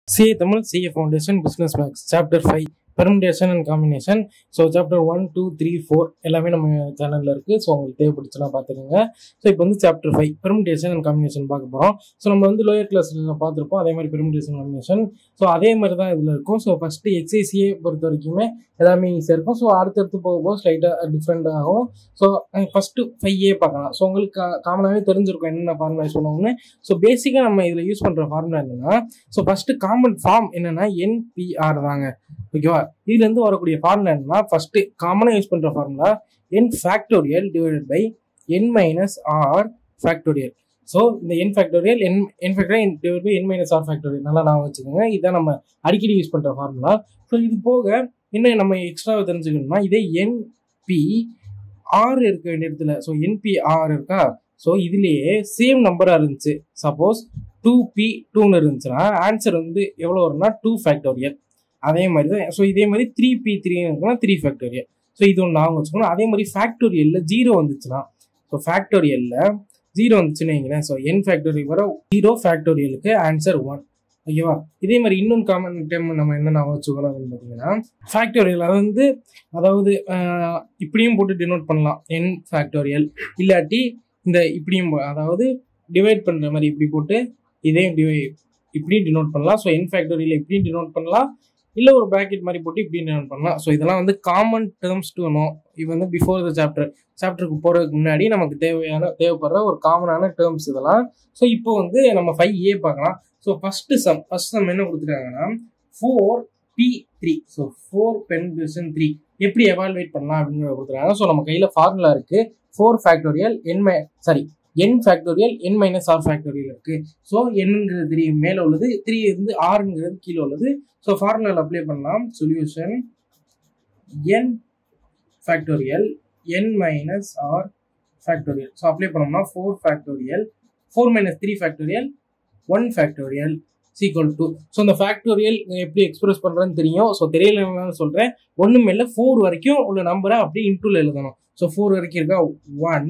CA Tamil CA foundation business maths chapter five permutation and combination so chapter one two three four எல்லாமே நம்ம சேனலில் இருக்குது so உங்களுக்கு தேவைப்படுச்சுன்னா பார்த்துக்கோங்க ஸோ இப்போ வந்து chapter five permutation and combination பார்க்க போகிறோம் ஸோ நம்ம வந்து லோயர் கிளாஸில் பார்த்துருப்போம் அதே மாதிரி பெர்முடேஷன் காம்பினேஷன் ஸோ அதே மாதிரி தான் இதில் இருக்கும் ஸோ ஃபஸ்ட்டு எக்ஸைசியே பொறுத்த வரைக்குமே எல்லாமே ஈஸியாக இருக்கும் ஸோ அடுத்தடுத்து போக போக ஸ்லைட்டாக டிஃப்ரெண்ட் ஆகும் ஸோ ஃபஸ்ட்டு ஃபைவ் ஏ பார்க்கலாம் ஸோ உங்களுக்கு காமனாகவே தெரிஞ்சிருக்கும் என்னென்ன ஃபார்முலா யூஸ் பண்ணுவோம்னு ஸோ பேசிக்காக நம்ம இதில் யூஸ் பண்ணுற ஃபார்முலா என்னென்னா ஸோ ஃபஸ்ட்டு காமன் ஃபார்ம் என்னென்னா என்பிஆர் தாங்க ஓகேவா இதுலேருந்து வரக்கூடிய ஃபார்முலா என்னன்னா ஃபஸ்ட்டு காமனாக யூஸ் பண்ணுற formula N factorial divided by N minus R factorial so இந்த N factorial N N factorial divide by N minus R factorial நல்லா நான் வச்சுக்கோங்க இதான் நம்ம அடிக்கடி யூஸ் பண்ணுற ஃபார்முலா ஸோ இது போக இன்னும் நம்ம எக்ஸ்ட்ரா தெரிஞ்சுக்கணும்னா இதே என்பி ஆர் இருக்க வேண்டிய இடத்துல ஸோ என்பி ஆர் இருக்கா ஸோ இதுலேயே சேம் நம்பராக இருந்துச்சு சப்போஸ் டூ பி டூன்னு இருந்துச்சுன்னா ஆன்சர் வந்து எவ்வளோ வரும்னா டூ ஃபேக்டோரியல் அதே மாதிரி தான் ஸோ இதே மாதிரி த்ரீ பி த்ரீன்னு இருக்குன்னா த்ரீ ஃபேக்டோரியல் ஸோ இது ஒன்று ஞாபகம் வச்சுக்கணும் அதே மாதிரி ஃபேக்டோரியலில் ஜீரோ வந்துச்சுன்னா ஸோ ஃபேக்டோரியலில் ஜீரோ வந்துச்சுன்னு வைங்களேன் ஸோ என் ஃபேக்டோரியல் வர ஜீரோ ஃபேக்டோரியலுக்கு ஆன்சர் ஒன் ஓகேவா இதே மாதிரி இன்னொன்று காமன் டைம் நம்ம என்ன ஞாபகம் வச்சுக்கணும் அப்படின்னு பார்த்தீங்கன்னா ஃபேக்டோரியல் அது வந்து அதாவது ஆஹ், இப்படியும் போட்டு டினோட் பண்ணலாம் என் ஃபேக்டோரியல் இல்லாட்டி இந்த இப்படியும் போ- அதாவது டிவைட் பண்ணுற மாதிரி இப்படி போட்டு இதையும் டிவை இப்படியும் டினோட் பண்ணலாம் ஸோ என் ஃபேக்டோரியல் இப்படியும் டினோட் பண்ணலாம் இல்லை ஒரு ப்ராக்கெட் மாதிரி போட்டு இப்படி டினோட் பண்ணலாம் ஸோ இதெல்லாம் வந்து காமன் டேர்ம்ஸ் டு நோ இது வந்து பிஃபோர் த சாப்டர் சாப்டருக்கு போகிறதுக்கு முன்னாடி நமக்கு தேவையான தேவைப்படுற ஒரு காமனான டேர்ம்ஸ் இதெல்லாம் ஸோ இப்போ வந்து நம்ம ஃபைவ் ஏ பார்க்கலாம் so first sum first sum என்ன கொடுத்துருக்காங்கன்னா four P three so four பென் டிவிஷன் த்ரீ எப்படி எவால்வேட் பண்ணலாம் அப்படிங்கிறத கொடுத்துருக்காங்க ஸோ நம்ம கையில் ஃபார்முலா இருக்கு four factorial N my sorry N factorial N minus R factorial இருக்கு ஸோ என்னங்கிறது த்ரீ மேலே உள்ளது த்ரீ இருந்து ஆறுங்கிறது கீழே உள்ளது ஸோ ஃபார்முலாவில் அப்ளை பண்ணலாம் solution N factorial N minus R factorial so apply பண்ணோம்னா four factorial four minus three factorial one factorial equal to so இந்த ஃபேக்டோரியல் எப்படி எக்ஸ்பிரஸ் பண்ணுறதுன்னு தெரியும் ஸோ தெரியலன்னு சொல்கிறேன் ஒன்றுமே இல்லை ஃபோர் வரைக்கும் உள்ள நம்பரை அப்படியே இன்டூல எழுதணும் ஸோ ஃபோர் வரைக்கும் இருக்கா one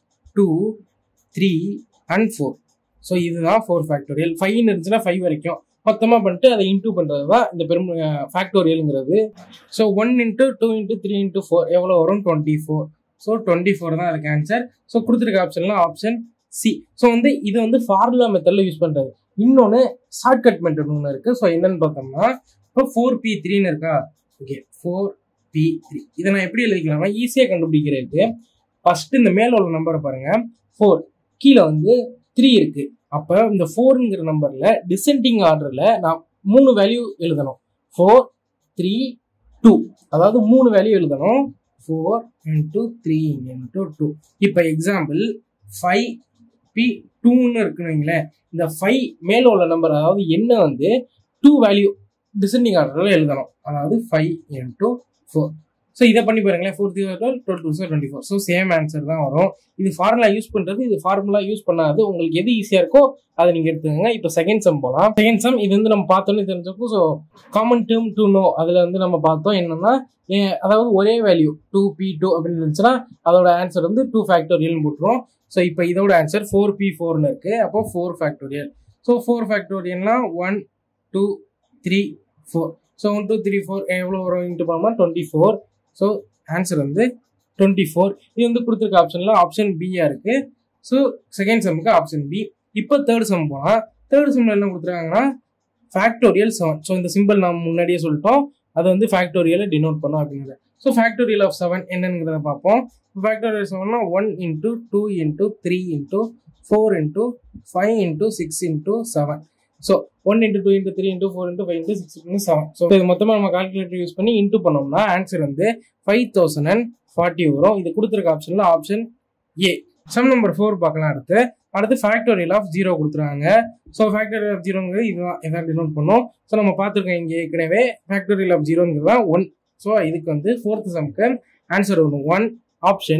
two three and four so இதுதான் ஃபோர் ஃபேக்டோரியல் ஃபைவ்னு இருந்துச்சுன்னா ஃபைவ் வரைக்கும் மொத்தமாக பண்ணிட்டு அதை இன்டூ பண்ணுறது தான் இந்த பெரும் ஃபேக்டோரியலுங்கிறது so one into two into three into four எவ்வளோ வரும் twenty four so twenty four தான் அதுக்கு ஆன்சர் ஸோ கொடுத்துருக்க ஆப்ஷன்லாம் ஆப்ஷன் சி ஸோ வந்து இது வந்து ஃபார்முலா மெத்தடில் யூஸ் பண்ணுறது இன்னொன்று ஷார்ட்கட் மெத்தட் ஒன்று இருக்குது ஸோ என்னன்னு பார்த்தோம்னா இப்போ ஃபோர் பி த்ரீன்னு இருக்கா ஓகே ஃபோர் பி த்ரீ இதை நான் எப்படி எழுதிக்கலாம்னா ஈஸியாக கண்டுபிடிக்கிறதுக்கு ஃபஸ்ட்டு இந்த மேலே உள்ள நம்பரை பாருங்கள் ஃபோர் கீழே வந்து த்ரீ இருக்கு அப்போ இந்த ஃபோருங்கிற நம்பரில் டிசெண்டிங் ஆர்டரில் நான் மூணு வேல்யூ எழுதணும் ஃபோர் த்ரீ டூ அதாவது மூணு வேல்யூ எழுதணும் four into three into two இப்போ எக்ஸாம்பிள் ஃபைவ் பி டூன்னு இருக்குன்னு வைங்களேன் இந்த ஃபைவ் மேலே உள்ள நம்பர் அதாவது என்ன வந்து டூ வேல்யூ டிசெண்டிங் ஆர்டரில் எழுதணும் அதாவது ஃபைவ் இன்ட்டு ஃபோர் ஸோ இதை பண்ணி பாருங்களேன் four three twelve twelve two sir twenty four so same answer தான் வரும் இது ஃபார்முலா யூஸ் பண்ணுறது இது ஃபார்முலா யூஸ் பண்ணாது உங்களுக்கு எது ஈஸியாக இருக்கோ அதை நீங்கள் எடுத்துக்கோங்க இப்போ செகண்ட் சம் போகலாம் செகண்ட் சம் இது வந்து நம்ம பார்த்தோன்னே தெரிஞ்சப்போ so common term to know அதில் வந்து நம்ம பார்த்தோம் என்னன்னா ஏ- அதாவது ஒரே வேல்யூ டூ பி டூ அப்படின்னு இருந்துச்சுன்னா அதோட ஆன்சர் வந்து டூ ஃபேக்டோரியல்னு போட்டுரும் ஸோ இப்போ இதோட ஆன்சர் ஃபோர் பி ஃபோர்னு இருக்கு அப்போ ஃபோர் ஃபேக்டோரியல் ஸோ ஃபோர் ஃபேக்டோரியல்னா one two three four so one two three four எவ்வளோ வரும் இன்ட்டு பண்ணோம்னா டுவெண்ட்டி ஃபோர் ஸோ ஆன்சர் வந்து டுவெண்ட்டி ஃபோர் இது வந்து கொடுத்துருக்க ஆப்ஷனில் ஆப்ஷன் பியா இருக்கு ஸோ செகண்ட் செம்முக்கு ஆப்ஷன் பி இப்போ தேர்ட் செம் போனால் தேர்ட் செம்மில் என்ன கொடுத்துருக்காங்கன்னா ஃபேக்டோரியல் செவன் ஸோ இந்த சிம்பிள் நாம் முன்னாடியே சொல்லிட்டோம் அது வந்து ஃபேக்டோரியலை டினோட் பண்ணோம் அப்படிங்கிறது ஸோ ஃபேக்டோரியல் ஆஃப் செவன் என்னங்கிறத பார்ப்போம் ஃபேக்டோரியல் செவன்னா one into two into three into four into five into six into seven so one into two into three into four into five into six into seven so இது மொத்தமாக நம்ம calculator use பண்ணி into பண்ணோம்னா answer வந்து five thousand and forty வரும் இது கொடுத்துருக்க ஆப்ஷனில் option A sum number four பார்க்கலாம் அடுத்து அடுத்து ஃபேக்டோரியல் ஆஃப் ஜீரோ கொடுத்துருக்காங்க ஸோ ஃபேக்டோரியல் ஆஃப் ஜீரோங்கிறது இதுதான் இதான் டினோட் பண்ணும் ஸோ நம்ம பார்த்துருக்கோம் இங்கே ஏற்கனவே ஃபேக்டோரியல் ஆஃப் ஜீரோங்கிறது தான் ஒன் ஸோ இதுக்கு வந்து ஃபோர்த் சம்க்கு ஆன்சர் வரும் one option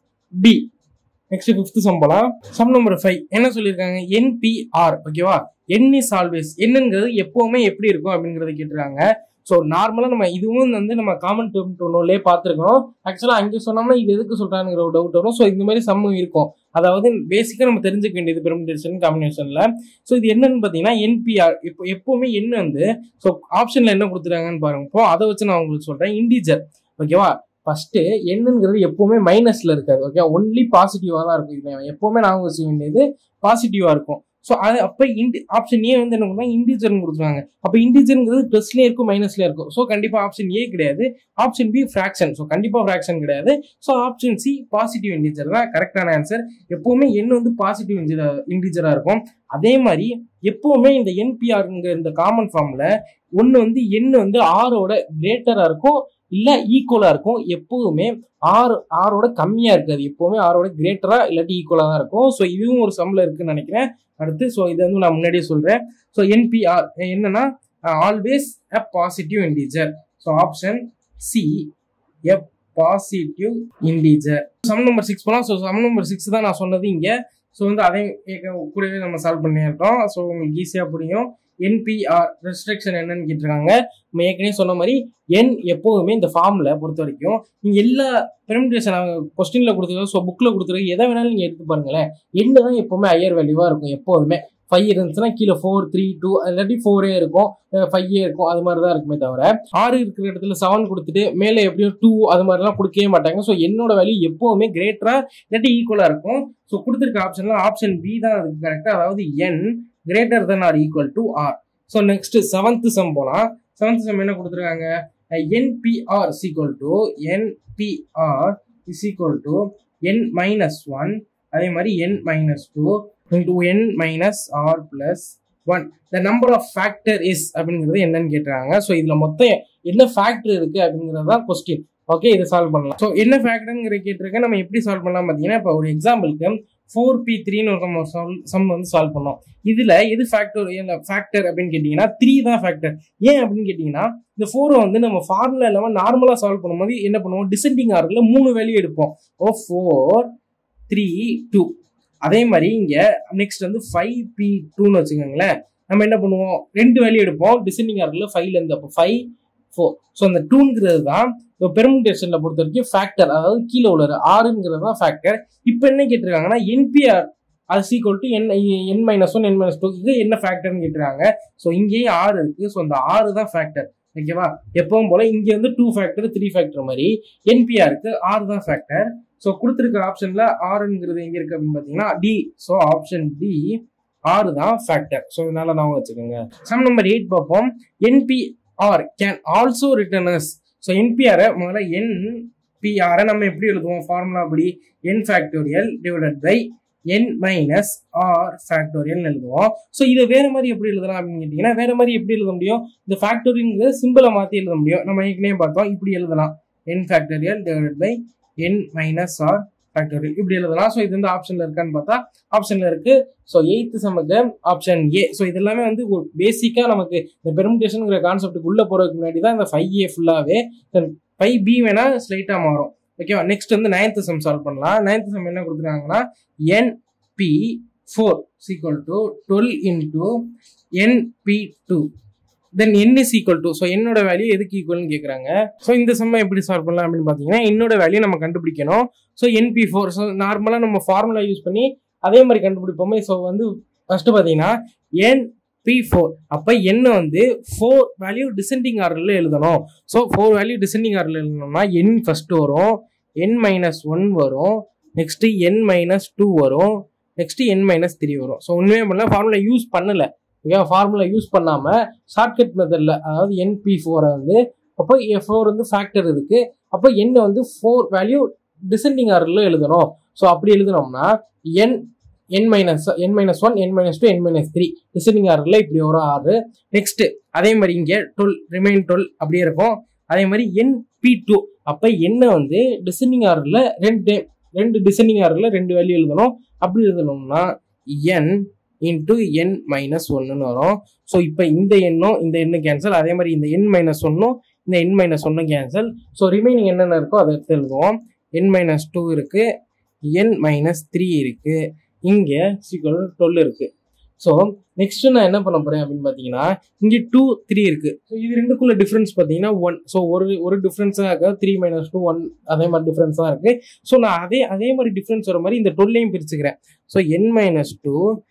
P next fifth sum போலாம் சம் நம்பர் ஃபைவ் என்ன சொல்லியிருக்காங்க என்பிஆர் ஓகேவா என் இஸ் ஆல்வேஸ் என்னங்கிறது எப்பவுமே எப்படி இருக்கும் அப்படிங்கறத கேட்டுருக்காங்க ஸோ நார்மலாக நம்ம இதுவும் வந்து நம்ம காமன் டேர்ம் டூனோலே பார்த்துருக்கோம் ஆக்சுவலாக அங்கே சொன்னோம்னா இது எதுக்கு சொல்கிறாங்கிற ஒரு டவுட் வரும் ஸோ இந்த மாதிரி சம்மம் இருக்கும் அதாவது பேசிக்காக நம்ம தெரிஞ்சுக்க வேண்டியது பெர்மிடேஷன் காம்பினேஷனில் ஸோ இது என்னன்னு பார்த்தீங்கன்னா என்பிஆர் இப்போ எப்போவுமே என்ன வந்து ஸோ ஆப்ஷனில் என்ன கொடுத்துருக்காங்கன்னு பாருங்க இப்போ அதை வச்சு நான் உங்களுக்கு சொல்கிறேன் இண்டீஜர் ஓகேவா ஃபர்ஸ்ட் என்னங்கிறது எப்பவுமே மைனஸ்ல இருக்காது ஓகே ஒன்லி பாசிட்டிவா தான் இருக்கும் இது எப்பவுமே நாங்கள் வச்சுக்க வேண்டியது பாசிட்டிவா இருக்கும் ஸோ அது அப்போ இண்டி ஆப்ஷன் ஏ வந்து என்ன பண்ணா இண்டீஜர்னு கொடுத்துருவாங்க அப்போ இண்டீஜர்ங்கிறது ப்ளஸ்லேயே இருக்கும் மைனஸ்லேயே இருக்கும் ஸோ கண்டிப்பாக ஆப்ஷன் ஏ கிடையாது ஆப்ஷன் பி ஃப்ராக்ஷன் ஸோ கண்டிப்பாக ஃப்ராக்ஷன் கிடையாது so option C positive integer தான் கரெக்டான ஆன்சர் எப்பவுமே எண் வந்து பாசிட்டிவ் இண்டீஜராக இருக்கும் அதே மாதிரி எப்பவுமே இந்த என்பிஆருங்க இந்த காமன் ஃபார்ம்ல ஒன்று வந்து எண் வந்து ஆரோட கிரேட்டராக இருக்கும் இல்லை ஈக்குவலாக இருக்கும் எப்போதுமே ஆறு ஆரோட கம்மியாக இருக்காது எப்போவுமே ஆரோட கிரேட்டராக இல்லாட்டி ஈக்குவலாக தான் இருக்கும் ஸோ இதுவும் ஒரு சம்மில் இருக்குன்னு நினைக்கிறேன் அடுத்து ஸோ இதை வந்து நான் முன்னாடியே சொல்கிறேன் ஸோ என்பிஆர் என்னன்னா always a positive integer so option C a positive integer sum number six போகலாம் ஸோ சம் நம்பர் சிக்ஸ் தான் நான் சொன்னது இங்கே ஸோ வந்து அதையும் கூடவே நம்ம சால்வ் பண்ணியிருக்கோம் ஸோ உங்களுக்கு ஈஸியாக புரியும் என்பிஆர் ரெஸ்ட்ரிக்ஷன் என்னன்னு கேட்டிருக்காங்க நம்ம ஏற்கனவே சொன்ன மாதிரி என் எப்போதுமே இந்த ஃபார்மில் பொறுத்த வரைக்கும் நீங்கள் எல்லா பெர்மிடேஷன் கொஸ்டினில் கொடுத்துருக்கோம் ஸோ புக்கில் கொடுத்துருக்க எதை வேணாலும் நீங்கள் எடுத்து பாருங்களேன் எண்ணு தான் எப்போவுமே ஹையர் வேல்யூவாக இருக்கும் எப்போதுமே ஃபைவ் இருந்துச்சுன்னா கீழே ஃபோர் த்ரீ டூ இல்லாட்டி ஃபோரே இருக்கும் ஃபைவ் இருக்கும் அது மாதிரி தான் இருக்குமே தவிர ஆறு இருக்கிற இடத்துல செவன் கொடுத்துட்டு மேலே எப்படியும் டூ அது மாதிரிலாம் கொடுக்கவே மாட்டாங்க ஸோ என்னோட வேல்யூ எப்போவுமே கிரேட்டராக இல்லாட்டி ஈக்குவலாக இருக்கும் ஸோ கொடுத்துருக்க ஆப்ஷன்ல ஆப்ஷன் பி தான் அதுக்கு கரெக்டாக அதாவது N greater than R equal to R so next seventh sum போலாம் செவன்த் சம் என்ன கொடுத்துருக்காங்க NPR is equal to NPR is equal to N minus one அதே மாதிரி N minus two into N minus R plus one the number of factor is அப்படிங்கிறது என்னன்னு கேட்டுறாங்க so இதில் மொத்தம் என்ன ஃபேக்டர் இருக்கு அப்படிங்கிறது தான் கொஸ்டின் ஓகே இதை சால்வ் பண்ணலாம் ஸோ என்ன ஃபேக்டருங்கிற கேட்டிருக்க நம்ம எப்படி சால்வ் பண்ணலாம் பார்த்தீங்கன்னா இப்போ ஒரு எக்ஸாம்பிளுக்கு ஃபோர் பி த்ரீன்னு ஒரு நம்ம சம் வந்து சால்வ் பண்ணோம் இதுல எது ஃபேக்டர் ஃபேக்டர் அப்படின்னு கேட்டீங்கன்னா த்ரீ தான் ஃபேக்டர் ஏன் அப்படின்னு கேட்டீங்கன்னா இந்த ஃபோரை வந்து நம்ம ஃபார்முலா இல்லாமல் நார்மலாக சால்வ் பண்ணும்போது என்ன பண்ணுவோம் டிசெண்டிங் ஆர்டர்ல மூணு வேல்யூ எடுப்போம் ஓ ஃபோர் த்ரீ டூ அதே மாதிரி இங்க நெக்ஸ்ட் வந்து ஃபைவ் பி டூன்னு வச்சுக்கோங்களேன் நம்ம என்ன பண்ணுவோம் ரெண்டு வேல்யூ எடுப்போம் டிசெண்டிங் ஆர்டர்ல ஃபைவ்ல இருந்து அப்போ ஃபைவ் ஃபோர் ஸோ அந்த டூங்கிறது தான் இப்போ பெர்முடேஷன்ல பொறுத்த வரைக்கும் ஃபேக்டர் அதாவது கீழே உள்ள ஆறுங்கிறது தான் ஃபேக்டர் இப்போ என்ன கேட்டிருக்காங்கன்னா என்பிஆர் அது equal to N N minus one N minus two இது என்ன ஃபேக்டர்னு கேட்டிருக்காங்க ஸோ இங்கேயும் ஆறு இருக்கு ஸோ அந்த ஆறு தான் ஃபேக்டர் ஓகேவா எப்பவும் போல இங்க வந்து டூ ஃபேக்டர் த்ரீ ஃபேக்டர் மாதிரி என்பிஆருக்கு ஆறு தான் ஃபேக்டர் ஸோ கொடுத்துருக்க ஆப்ஷன்ல ஆறுங்கிறது எங்க இருக்கு அப்படின்னு பார்த்தீங்கன்னா டி ஸோ ஆப்ஷன் டி ஆறு தான் ஃபேக்டர் ஸோ இதனால நான் வச்சுக்கோங்க சம் நம்பர் எயிட் பார்ப்போம் NPR can also written as so என்பிஆரை முதல்ல என்பிஆரை நம்ம எப்படி எழுதுவோம் ஃபார்முலா அப்படி N factorial divided by N minus R factorial எழுதுவோம் ஸோ இதை வேற மாதிரி எப்படி எழுதலாம் அப்படின்னு கேட்டீங்கன்னா வேற மாதிரி எப்படி எழுத முடியும் இந்த ஃபேக்டோரியல் சிம்பிளை மாற்றி எழுத முடியும் நம்ம ஏற்கனவே பார்த்தோம் இப்படி எழுதலாம் N factorial divided by N minus R factorial இப்படி எழுதலாம் ஸோ இது வந்து ஆப்ஷன்ல இருக்கான்னு பார்த்தா ஆப்ஷன்ல இருக்கு ஸோ எயித்து சமக்கு ஆப்ஷன் ஏ ஸோ இது எல்லாமே வந்து பேசிக்கா நமக்கு இந்த பெர்முடேஷனுங்கிற கான்செப்ட்டுக்கு உள்ள போறதுக்கு முன்னாடி தான் இந்த ஃபைவ் ஏ ஃபுல்லாவே ஃபைவ் பி வேணா ஸ்லைட்டா மாறும் ஓகேவா நெக்ஸ்ட் வந்து நைன்த் சம் சால்வ் பண்ணலாம் நைன்த் சம் என்ன கொடுத்துருக்காங்கன்னா N P four equal to twelve into N P two then N is equal to so என்னோட வேல்யூ எதுக்கு ஈக்குவல்னு கேட்குறாங்க ஸோ இந்த சம்மை எப்படி சால்வ் பண்ணலாம் அப்படின்னு பார்த்தீங்கன்னா என்னோட வேல்யூ நம்ம கண்டுபிடிக்கணும் ஸோ என்பி ஃபோர் ஸோ நார்மலாக நம்ம ஃபார்முலா யூஸ் பண்ணி அதே மாதிரி கண்டுபிடிப்போமே ஸோ வந்து ஃபர்ஸ்ட் பார்த்தீங்கன்னா என் பி ஃபோர் அப்போ என்ன வந்து ஃபோர் வேல்யூ டிசெண்டிங் ஆர்டரில் எழுதணும் ஸோ ஃபோர் வேல்யூ டிசெண்டிங் ஆர்டரில் எழுதணும்னா என் ஃபர்ஸ்ட் வரும் என் மைனஸ் ஒன் வரும் நெக்ஸ்ட் என் மைனஸ் டூ வரும் நெக்ஸ்ட் என் மைனஸ் த்ரீ வரும் ஸோ உண்மையே பண்ணல ஃபார்முலா யூஸ் பண்ணல ஓகே ஃபார்முலா யூஸ் பண்ணாம ஷார்ட்கட் மெத்தட்ல அதாவது என்பி ஃபோரை வந்து அப்போ ஃபோர் வந்து ஃபேக்டர் இருக்கு அப்போ என் வந்து ஃபோர் வேல்யூ டிசெண்டிங் ஆர்டர்ல எழுதணும் ஸோ அப்படி எழுதணும்னா N N minus N minus one N minus two N minus three descending ஆர்டர்ல இப்படி வரும் ஆறு நெக்ஸ்ட் அதே மாதிரி இங்கே டுவெல் ரிமைன் டுவெல் அப்படியே இருக்கும் அதே மாதிரி என் பி டூ அப்போ என்ன வந்து டிசெண்டிங் ஆர்டர்ல ரெண்டு ரெண்டு டிசெண்டிங் ஆர்டர்ல ரெண்டு வேல்யூ எழுதணும் அப்படி எழுதணும்னா என் இன்டூ என் மைனஸ் ஒன்னுன்னு வரும் ஸோ இப்போ இந்த எண்ணும் இந்த எண்ணு கேன்சல் அதே மாதிரி இந்த என் மைனஸ் ஒன்னும் இந்த என் மைனஸ் ஒன்னும் கேன்சல் ஸோ ரிமைனிங் என்னென்ன இருக்கோ அதை எடுத்து எழுதுவோம் என் மைனஸ் டூ இருக்கு என் மைனஸ் த்ரீ இருக்கு இங்கே சீக்கிரம் டுவெல் இருக்கு ஸோ நெக்ஸ்ட் நான் என்ன பண்ண போறேன் அப்படின்னு பார்த்தீங்கன்னா இங்கே டூ த்ரீ இருக்கு ஸோ இது ரெண்டுக்குள்ள டிஃபரன்ஸ் பார்த்தீங்கன்னா ஒன் ஸோ ஒரு ஒரு டிஃபரன்ஸ் தான் இருக்கு த்ரீ மைனஸ் டூ ஒன் அதே மாதிரி டிஃபரன்ஸ் தான் இருக்கு ஸோ நான் அதே அதே மாதிரி டிஃபரன்ஸ் வர மாதிரி இந்த டுவெல்லையும் பிரிச்சுக்கிறேன் so N minus two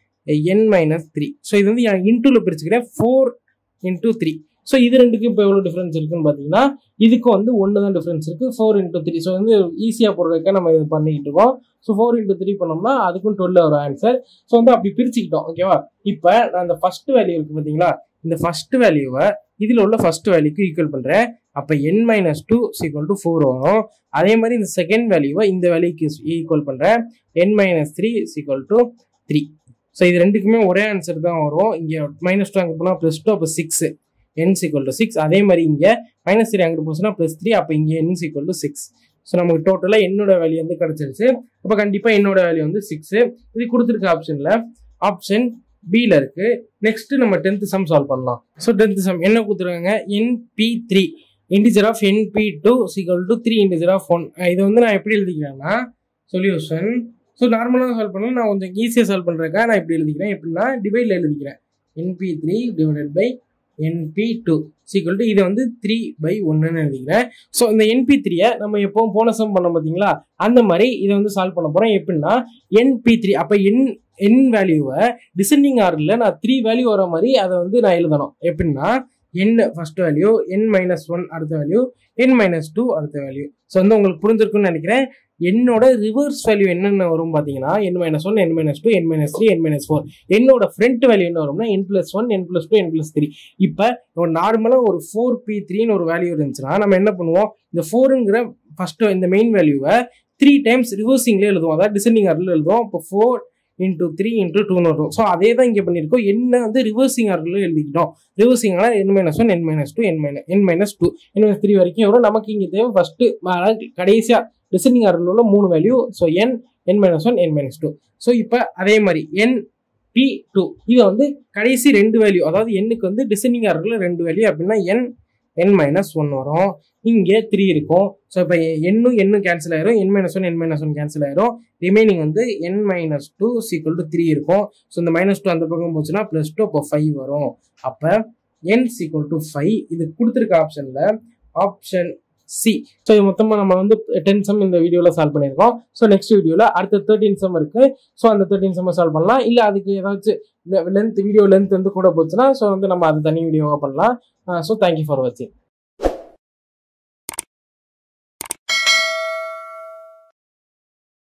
N minus three so இது வந்து இன்டூவில் பிரிச்சுக்கிறேன் ஃபோர் இன்டூ த்ரீ ஸோ இது ரெண்டுக்கும் இப்போ எவ்வளோ டிஃப்ரென்ஸ் இருக்குன்னு பார்த்தீங்கன்னா இதுக்கு வந்து ஒன்று தான் டிஃப்ரென்ஸ் இருக்குது ஃபோர் இன்டூ த்ரீ ஸோ வந்து ஈஸியாக போடுறதுக்காக நம்ம இது பண்ணிக்கிட்டு இருக்கோம் ஸோ ஃபோர் இன்டூ த்ரீ பண்ணோம்னா அதுக்கும் டுவெல் வரும் ஆன்சர் ஸோ வந்து அப்படி பிரிச்சுக்கிட்டோம் ஓகேவா இப்போ நான் அந்த ஃபர்ஸ்ட் வேல்யூ இருக்குது பார்த்தீங்களா இந்த ஃபர்ஸ்ட் வேல்யூவை இதில் உள்ள ஃபர்ஸ்ட் வேல்யூக்கு ஈக்குவல் பண்ணுறேன் அப்போ N minus two equal to four வரும் அதே மாதிரி இந்த செகண்ட் வேல்யூவை இந்த வேல்யூக்கு ஈக்குவல் பண்ணுறேன் N minus three equal to three so இது ரெண்டுக்குமே ஒரே ஆன்சர் தான் வரும் இங்கே மைனஸ் டூ அங்கே போனால் ப்ளஸ் டூ அப்போ six N equal to six அதே மாதிரி இங்கே மைனஸ் த்ரீ அங்கிட்டு போச்சுன்னா ப்ளஸ் த்ரீ அப்போ இங்கே N equal to six so நமக்கு டோட்டலாக என்னோட வேல்யூ வந்து கிடச்சிருச்சு அப்போ கண்டிப்பாக என்னோட வேல்யூ வந்து சிக்ஸு இது கொடுத்துருக்க ஆப்ஷனில் ஆப்ஷன் பியில் இருக்கு நெக்ஸ்ட் நம்ம டென்த் சம் சால்வ் பண்ணலாம் ஸோ டென்த் சம் என்ன கொடுத்துருக்காங்க N P three integer of N P two equal to three integer of one இது வந்து நான் எப்படி எழுதிக்கிறேன்னா சொல்யூஷன் ஸோ நார்மலாக சால்வ் பண்ணலாம் நான் கொஞ்சம் ஈஸியாக சால்வ் பண்ணுறதுக்காக நான் இப்படி எழுதிக்கிறேன் எப்படின்னா டிவைடில் எழுதிக்கிறேன் N P three divided by N P two equal to இதை வந்து த்ரீ பை ஒன்றுன்னு எழுதிக்கிறேன் ஸோ இந்த என்பி த்ரீயை நம்ம எப்பவும் போன சம் பண்ணோம் பார்த்தீங்களா அந்த மாதிரி இதை வந்து சால்வ் பண்ண போகிறோம் எப்படின்னா என்பி த்ரீ அப்போ என் என் வேல்யூவை டிசெண்டிங் ஆர்டரில் நான் த்ரீ வேல்யூ வர மாதிரி அதை வந்து நான் எழுதணும் எப்படின்னா N first value N minus one அடுத்த வேல்யூ என் மைனஸ் டூ அடுத்த வேல்யூ ஸோ வந்து உங்களுக்கு புரிஞ்சிருக்குன்னு நினைக்கிறேன் என்னோட ரிவர்ஸ் வேல்யூ என்னென்ன வரும் பார்த்தீங்கன்னா N minus one N minus two N minus three N minus four என்னோட ஃப்ரண்ட் வேல்யூ என்ன வரும்னா N plus one N plus two N plus three இப்போ ஒரு நார்மலாக ஒரு ஃபோர் பி த்ரீன்னு ஒரு வேல்யூ இருந்துச்சுன்னா நம்ம என்ன பண்ணுவோம் இந்த ஃபோருங்கிற ஃபர்ஸ்ட் இந்த மெயின் வேல்யூவை த்ரீ டைம்ஸ் ரிவர்சிங்லேயே எழுதுவோம் அதாவது டிசெண்டிங் ஆர்டரில் எழுதுவோம் இப்போ ஃபோர் இன்டூ த்ரீ இன்டூ டூன்னு வரும் ஸோ அதே தான் இங்கே பண்ணியிருக்கோம் என்ன வந்து ரிவர்சிங் ஆர்டரில் எழுதிக்கிட்டோம் ரிவர்சிங்னா N minus one N minus two N minus N minus two N minus three வரைக்கும் வரும் நமக்கு இங்கே தேவை ஃபஸ்ட்டு அதாவது கடைசியாக டிசெண்டிங் ஆர்டரில் உள்ள மூணு value so N N minus one N minus two so இப்போ அதே மாதிரி என் பி டூ இதை வந்து கடைசி ரெண்டு வேல்யூ அதாவது எண்ணுக்கு வந்து டிசெண்டிங் ஆர்டரில் ரெண்டு வேல்யூ அப்படின்னா என் என் மைனஸ் ஒன் வரும் இங்கே த்ரீ இருக்கும் ஸோ இப்போ எண்ணும் எண்ணும் கேன்சல் ஆயிரும் N minus one N minus one cancel ஆயிரும் ரிமைனிங் வந்து N minus two equal to three இருக்கும் ஸோ இந்த மைனஸ் டூ அந்த பக்கம் போச்சுன்னா ப்ளஸ் டூ அப்போ ஃபைவ் வரும் அப்போ என் சீக்வல் டு ஃபைவ் இது கொடுத்துருக்க ஆப்ஷனில் ஆப்ஷன் சி ஸோ இது மொத்தமாக நம்ம வந்து டென் சம் இந்த வீடியோவில் சால்வ் பண்ணியிருக்கோம் ஸோ நெக்ஸ்ட் வீடியோவில் அடுத்த தேர்ட்டின் சம் இருக்கு ஸோ அந்த தேர்ட்டின் சம்மை சால்வ் பண்ணலாம் இல்லை அதுக்கு ஏதாச்சும் லென்த் வீடியோ லென்த் வந்து கூட போச்சுன்னா ஸோ வந்து நம்ம அது தனி வீடியோவாக பண்ணலாம் ஸோ தேங்க்யூ ஃபார் வாட்சிங்